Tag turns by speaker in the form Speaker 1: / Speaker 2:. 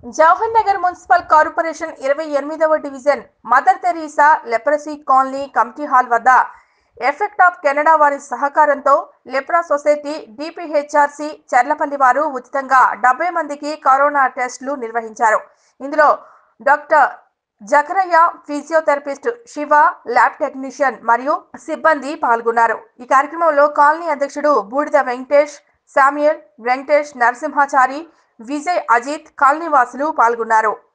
Speaker 1: Jawahar Nagar municipal corporation ఇరవై ఎనిమిదవ division mother Teresa leprosy colony committee hall వద్ద ఎఫెక్ట్ ఆఫ్ కెనడా వారి సహకారంతో లెప్రా సొసైటీ డిపిహెచ్ఆర్సి చర్లపల్లి వారు ఉచితంగా డెబ్బై మందికి కరోనా టెస్టులు నిర్వహించారు ఇందులో doctor Jakarayya physiotherapist Shiva lab technician మరియు సిబ్బంది పాల్గొన్నారు ఈ కార్యక్రమంలో కాలనీ అధ్యక్షుడు బూడిద వెంకటేష్ శామ్యుయల్ వెంకటేష్ నరసింహాచారి విజయ్ అజిత్ కాలనీ వాసులు పాల్గొన్నారు